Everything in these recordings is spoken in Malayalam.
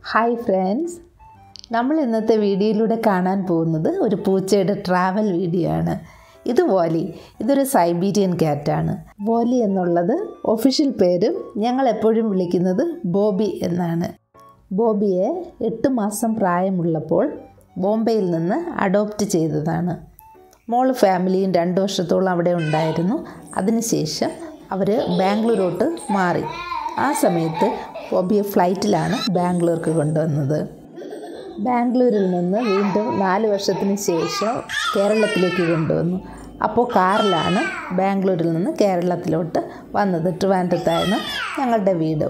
ഹായ് ഫ്രണ്ട്സ് നമ്മൾ ഇന്നത്തെ വീഡിയോയിലൂടെ കാണാൻ പോകുന്നത് ഒരു പൂച്ചയുടെ ട്രാവൽ വീഡിയോ ആണ് ഇത് വോലി ഇതൊരു സൈബീരിയൻ ക്യാറ്റാണ് വോലി എന്നുള്ളത് ഒഫീഷ്യൽ പേരും ഞങ്ങൾ എപ്പോഴും വിളിക്കുന്നത് ബോബി എന്നാണ് ബോബിയെ എട്ട് മാസം പ്രായമുള്ളപ്പോൾ ബോംബെയിൽ നിന്ന് അഡോപ്റ്റ് ചെയ്തതാണ് മോള് ഫാമിലിയും രണ്ട് വർഷത്തോളം അവിടെ ഉണ്ടായിരുന്നു അതിനുശേഷം അവർ ബാംഗ്ലൂരോട്ട് മാറി ആ സമയത്ത് ബോബിയെ ഫ്ലൈറ്റിലാണ് ബാംഗ്ലൂർക്ക് കൊണ്ടുവന്നത് ബാംഗ്ലൂരിൽ നിന്ന് വീണ്ടും നാല് വർഷത്തിന് ശേഷം കേരളത്തിലേക്ക് കൊണ്ടുവന്നു അപ്പോൾ കാറിലാണ് ബാംഗ്ലൂരിൽ നിന്ന് കേരളത്തിലോട്ട് വന്നത് ട്രിവാൻഡ്രത്തായിരുന്നു ഞങ്ങളുടെ വീട്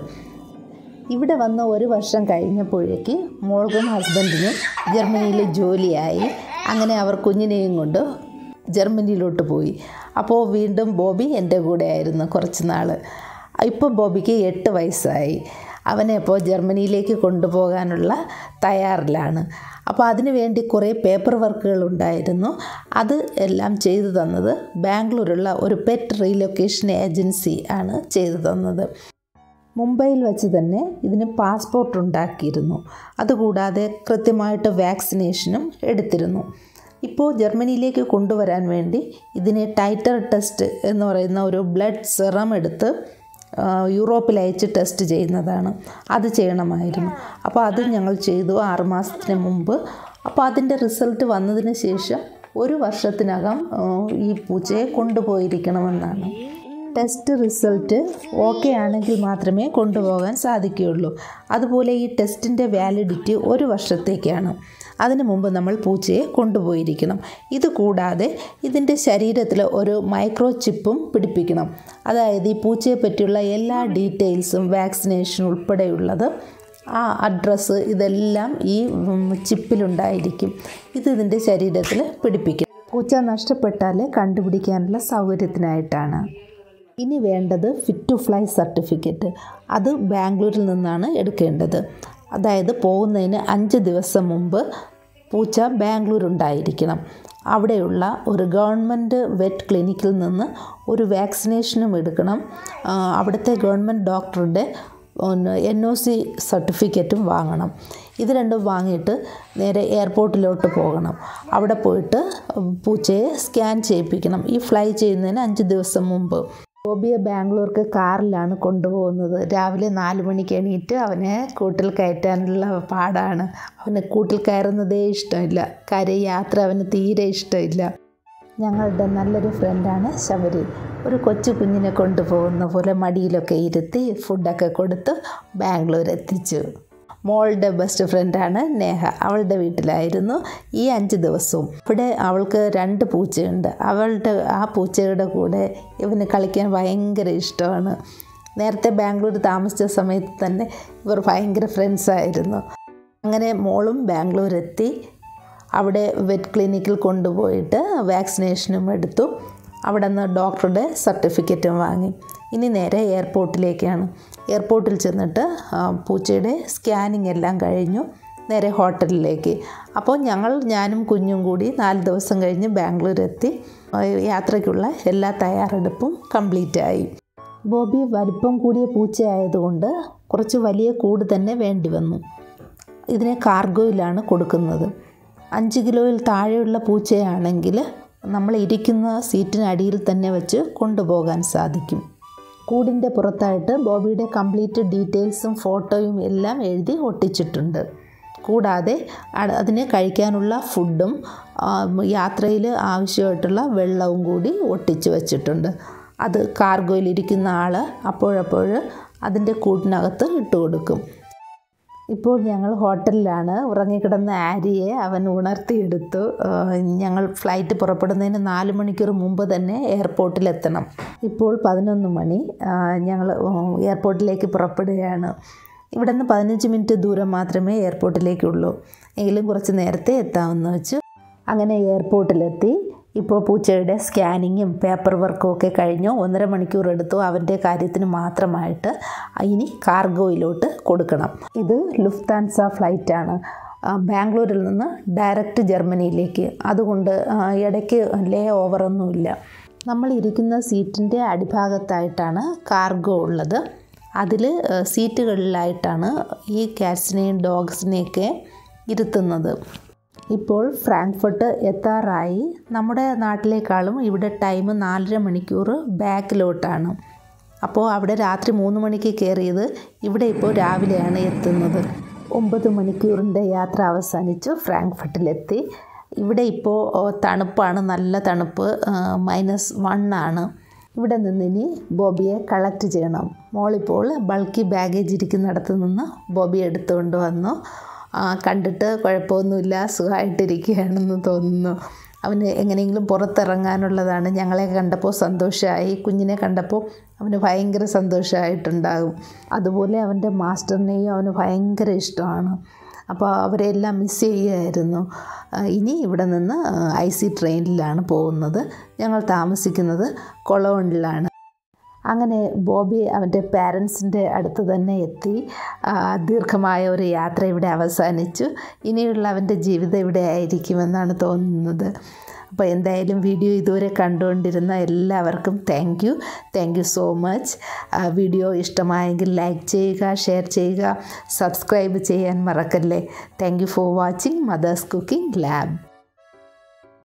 ഇവിടെ വന്ന് ഒരു വർഷം കഴിഞ്ഞപ്പോഴേക്ക് മോൾക്കും ഹസ്ബൻഡിനും ജർമ്മനിയിൽ ജോലിയായി അങ്ങനെ അവർ കുഞ്ഞിനെയും കൊണ്ട് ജർമ്മനിയിലോട്ട് പോയി അപ്പോൾ വീണ്ടും ബോബി എൻ്റെ കൂടെ ആയിരുന്നു കുറച്ച് നാൾ ഇപ്പോൾ ബോബിക്ക് എട്ട് വയസ്സായി അവനെ ഇപ്പോൾ ജർമ്മനിയിലേക്ക് കൊണ്ടുപോകാനുള്ള തയ്യാറിലാണ് അപ്പോൾ അതിനു വേണ്ടി കുറേ പേപ്പർ വർക്കുകൾ ഉണ്ടായിരുന്നു അത് എല്ലാം ചെയ്തു തന്നത് ബാംഗ്ലൂരുള്ള ഒരു പെറ്റ് റീലൊക്കേഷൻ ഏജൻസി ആണ് ചെയ്തു തന്നത് മുംബൈയിൽ വെച്ച് തന്നെ ഇതിന് പാസ്പോർട്ട് ഉണ്ടാക്കിയിരുന്നു അതുകൂടാതെ കൃത്യമായിട്ട് വാക്സിനേഷനും എടുത്തിരുന്നു ഇപ്പോൾ ജർമ്മനിയിലേക്ക് കൊണ്ടുവരാൻ വേണ്ടി ഇതിനെ ടൈറ്റർ ടെസ്റ്റ് എന്ന് പറയുന്ന ഒരു ബ്ലഡ് സെറം എടുത്ത് യൂറോപ്പിൽ അയച്ച് ടെസ്റ്റ് ചെയ്യുന്നതാണ് അത് ചെയ്യണമായിരുന്നു അപ്പോൾ അത് ഞങ്ങൾ ചെയ്തു ആറുമാസത്തിന് മുമ്പ് അപ്പോൾ അതിൻ്റെ റിസൾട്ട് വന്നതിന് ശേഷം ഒരു വർഷത്തിനകം ഈ പൂച്ചയെ കൊണ്ടുപോയിരിക്കണമെന്നാണ് ടെസ്റ്റ് റിസൾട്ട് ഓക്കെ ആണെങ്കിൽ മാത്രമേ കൊണ്ടുപോകാൻ സാധിക്കുകയുള്ളൂ അതുപോലെ ഈ ടെസ്റ്റിൻ്റെ വാലിഡിറ്റി ഒരു വർഷത്തേക്കാണ് അതിനു മുമ്പ് നമ്മൾ പൂച്ചയെ കൊണ്ടുപോയിരിക്കണം ഇത് കൂടാതെ ഇതിൻ്റെ ശരീരത്തിൽ ഒരു മൈക്രോ ചിപ്പും പിടിപ്പിക്കണം അതായത് ഈ പൂച്ചയെ പറ്റിയുള്ള എല്ലാ ഡീറ്റെയിൽസും വാക്സിനേഷൻ ഉൾപ്പെടെയുള്ളത് ആ അഡ്രസ്സ് ഇതെല്ലാം ഈ ചിപ്പിലുണ്ടായിരിക്കും ഇത് ഇതിൻ്റെ ശരീരത്തിൽ പിടിപ്പിക്കും പൂച്ച നഷ്ടപ്പെട്ടാൽ കണ്ടുപിടിക്കാനുള്ള സൗകര്യത്തിനായിട്ടാണ് ഇനി വേണ്ടത് ഫിറ്റ് ടു ഫ്ലൈ സർട്ടിഫിക്കറ്റ് അത് ബാംഗ്ലൂരിൽ നിന്നാണ് എടുക്കേണ്ടത് അതായത് പോകുന്നതിന് അഞ്ച് ദിവസം മുമ്പ് പൂച്ച ബാംഗ്ലൂർ ഉണ്ടായിരിക്കണം അവിടെയുള്ള ഒരു ഗവൺമെൻറ് വെറ്റ് ക്ലിനിക്കിൽ നിന്ന് ഒരു വാക്സിനേഷനും എടുക്കണം അവിടുത്തെ ഗവൺമെൻറ് ഡോക്ടറുടെ എൻ ഒ സി സർട്ടിഫിക്കറ്റും വാങ്ങണം ഇത് രണ്ടും വാങ്ങിയിട്ട് നേരെ എയർപോർട്ടിലോട്ട് പോകണം അവിടെ പോയിട്ട് പൂച്ചയെ സ്കാൻ ചെയ്യിപ്പിക്കണം ഈ ഫ്ലൈ ചെയ്യുന്നതിന് അഞ്ച് ദിവസം മുമ്പ് ബോബിയെ ബാംഗ്ലൂർക്ക് കാറിലാണ് കൊണ്ടുപോകുന്നത് രാവിലെ നാല് മണിക്ക് എണീറ്റ് അവനെ കൂട്ടിൽ കയറ്റാനുള്ള പാടാണ് അവന് കൂട്ടിൽ കയറുന്നതേ ഇഷ്ടമില്ല കാര്യം യാത്ര അവന് തീരെ ഇഷ്ടമില്ല ഞങ്ങളുടെ നല്ലൊരു ഫ്രണ്ടാണ് ശബരി ഒരു കൊച്ചു കുഞ്ഞിനെ കൊണ്ടുപോകുന്ന പോലെ മടിയിലൊക്കെ ഇരുത്തി ഫുഡൊക്കെ കൊടുത്ത് ബാംഗ്ലൂർ എത്തിച്ചു മോളുടെ ബെസ്റ്റ് ഫ്രണ്ടാണ് നേഹ അവളുടെ വീട്ടിലായിരുന്നു ഈ അഞ്ച് ദിവസവും ഇവിടെ അവൾക്ക് രണ്ട് പൂച്ചയുണ്ട് അവളുടെ ആ പൂച്ചയുടെ കൂടെ ഇവന് കളിക്കാൻ ഭയങ്കര ഇഷ്ടമാണ് നേരത്തെ ബാംഗ്ലൂർ താമസിച്ച സമയത്ത് തന്നെ ഇവർ ഭയങ്കര ഫ്രണ്ട്സായിരുന്നു അങ്ങനെ മോളും ബാംഗ്ലൂർ എത്തി അവിടെ വെറ്റ് ക്ലിനിക്കിൽ കൊണ്ടുപോയിട്ട് വാക്സിനേഷനും എടുത്തു അവിടെ നിന്ന് ഡോക്ടറുടെ സർട്ടിഫിക്കറ്റും വാങ്ങി ഇനി നേരെ എയർപോർട്ടിലേക്കാണ് എയർപോർട്ടിൽ ചെന്നിട്ട് പൂച്ചയുടെ സ്കാനിങ് എല്ലാം കഴിഞ്ഞു നേരെ ഹോട്ടലിലേക്ക് അപ്പോൾ ഞങ്ങൾ ഞാനും കുഞ്ഞും കൂടി നാല് ദിവസം കഴിഞ്ഞ് ബാംഗ്ലൂർ എത്തി യാത്രയ്ക്കുള്ള എല്ലാ തയ്യാറെടുപ്പും കംപ്ലീറ്റ് ആയി ബോബി വലിപ്പം കൂടിയ പൂച്ചയായതുകൊണ്ട് കുറച്ച് വലിയ കൂട് തന്നെ വേണ്ടി വന്നു ഇതിനെ കാർഗോയിലാണ് കൊടുക്കുന്നത് അഞ്ച് കിലോയിൽ താഴെയുള്ള പൂച്ചയാണെങ്കിൽ നമ്മൾ ഇരിക്കുന്ന സീറ്റിനടിയിൽ തന്നെ വെച്ച് കൊണ്ടുപോകാൻ സാധിക്കും കൂടിൻ്റെ പുറത്തായിട്ട് ബോബിയുടെ കംപ്ലീറ്റ് ഡീറ്റെയിൽസും ഫോട്ടോയും എല്ലാം എഴുതി ഒട്ടിച്ചിട്ടുണ്ട് കൂടാതെ അതിന് കഴിക്കാനുള്ള ഫുഡും യാത്രയിൽ ആവശ്യമായിട്ടുള്ള വെള്ളവും കൂടി ഒട്ടിച്ച് വച്ചിട്ടുണ്ട് അത് കാർഗോയിൽ ഇരിക്കുന്ന ആൾ അപ്പോഴപ്പോൾ അതിൻ്റെ കൂട്ടിനകത്ത് ഇട്ട് കൊടുക്കും ഇപ്പോൾ ഞങ്ങൾ ഹോട്ടലിലാണ് ഉറങ്ങിക്കിടന്ന ആര്യയെ അവൻ ഉണർത്തിയെടുത്തു ഞങ്ങൾ ഫ്ലൈറ്റ് പുറപ്പെടുന്നതിന് നാല് മണിക്കൂർ മുമ്പ് തന്നെ എയർപോർട്ടിലെത്തണം ഇപ്പോൾ പതിനൊന്ന് മണി ഞങ്ങൾ എയർപോർട്ടിലേക്ക് പുറപ്പെടുകയാണ് ഇവിടെ നിന്ന് പതിനഞ്ച് മിനിറ്റ് ദൂരം മാത്രമേ എയർപോർട്ടിലേക്കുള്ളൂ എങ്കിലും കുറച്ച് നേരത്തെ എത്താമെന്ന് വെച്ചു അങ്ങനെ എയർപോർട്ടിലെത്തി ഇപ്പോൾ പൂച്ചയുടെ സ്കാനിങ്ങും പേപ്പർ വർക്കും ഒക്കെ കഴിഞ്ഞു ഒന്നര മണിക്കൂർ എടുത്തു അവൻ്റെ കാര്യത്തിന് മാത്രമായിട്ട് ഇനി കാർഗോയിലോട്ട് കൊടുക്കണം ഇത് ലുഫ്താൻസ ഫ്ലൈറ്റാണ് ബാംഗ്ലൂരിൽ നിന്ന് ഡയറക്റ്റ് ജർമ്മനിയിലേക്ക് അതുകൊണ്ട് ഇടയ്ക്ക് ലേ ഓവറൊന്നുമില്ല നമ്മൾ ഇരിക്കുന്ന സീറ്റിൻ്റെ അടിഭാഗത്തായിട്ടാണ് കാർഗോ ഉള്ളത് അതിൽ സീറ്റുകളിലായിട്ടാണ് ഈ കാറ്റ്സിനെയും ഡോഗ്സിനെയൊക്കെ ഇരുത്തുന്നത് ഇപ്പോൾ ഫ്രാങ്ക്ഫർട്ട് എത്താറായി നമ്മുടെ നാട്ടിലേക്കാളും ഇവിടെ ടൈം നാലര മണിക്കൂർ ബാക്കിലോട്ടാണ് അപ്പോൾ അവിടെ രാത്രി മൂന്ന് മണിക്ക് കയറിയത് ഇവിടെ ഇപ്പോൾ രാവിലെയാണ് എത്തുന്നത് ഒമ്പത് മണിക്കൂറിൻ്റെ യാത്ര അവസാനിച്ചു ഫ്രാങ്ക്ഫർട്ടിലെത്തി ഇവിടെ ഇപ്പോൾ തണുപ്പാണ് നല്ല തണുപ്പ് മൈനസ് വൺ ആണ് ഇവിടെ നിന്നിനി ബോബിയെ കളക്ട് ചെയ്യണം മോളിപ്പോൾ ബൾക്കി ബാഗേജ് ഇരിക്കുന്നിടത്ത് നിന്ന് ബോബി എടുത്തുകൊണ്ട് വന്നു കണ്ടിട്ട് കുഴപ്പമൊന്നുമില്ല സുഖമായിട്ടിരിക്കുകയാണെന്ന് തോന്നുന്നു അവന് എങ്ങനെയെങ്കിലും പുറത്തിറങ്ങാനുള്ളതാണ് ഞങ്ങളെ കണ്ടപ്പോൾ സന്തോഷമായി കുഞ്ഞിനെ കണ്ടപ്പോൾ അവന് ഭയങ്കര സന്തോഷമായിട്ടുണ്ടാകും അതുപോലെ അവൻ്റെ മാസ്റ്ററിനെയും അവന് ഭയങ്കര ഇഷ്ടമാണ് അപ്പോൾ അവരെല്ലാം മിസ് ചെയ്യുമായിരുന്നു ഇനി ഇവിടെ നിന്ന് ഐ സി ട്രെയിനിലാണ് പോകുന്നത് ഞങ്ങൾ താമസിക്കുന്നത് കൊളോണിലാണ് അങ്ങനെ ബോബി അവൻ്റെ പാരൻസിൻ്റെ അടുത്ത് തന്നെ എത്തി ദീർഘമായ ഒരു യാത്ര ഇവിടെ അവസാനിച്ചു ഇനിയുള്ള അവൻ്റെ ജീവിതം ഇവിടെ ആയിരിക്കുമെന്നാണ് തോന്നുന്നത് അപ്പോൾ എന്തായാലും വീഡിയോ ഇതുവരെ കണ്ടുകൊണ്ടിരുന്ന എല്ലാവർക്കും thank you thank you so much video ഇഷ്ടമായെങ്കിൽ ലൈക്ക് ചെയ്യുക ഷെയർ ചെയ്യുക സബ്സ്ക്രൈബ് ചെയ്യാൻ മറക്കല്ലേ thank you for watching Mother's Cooking lab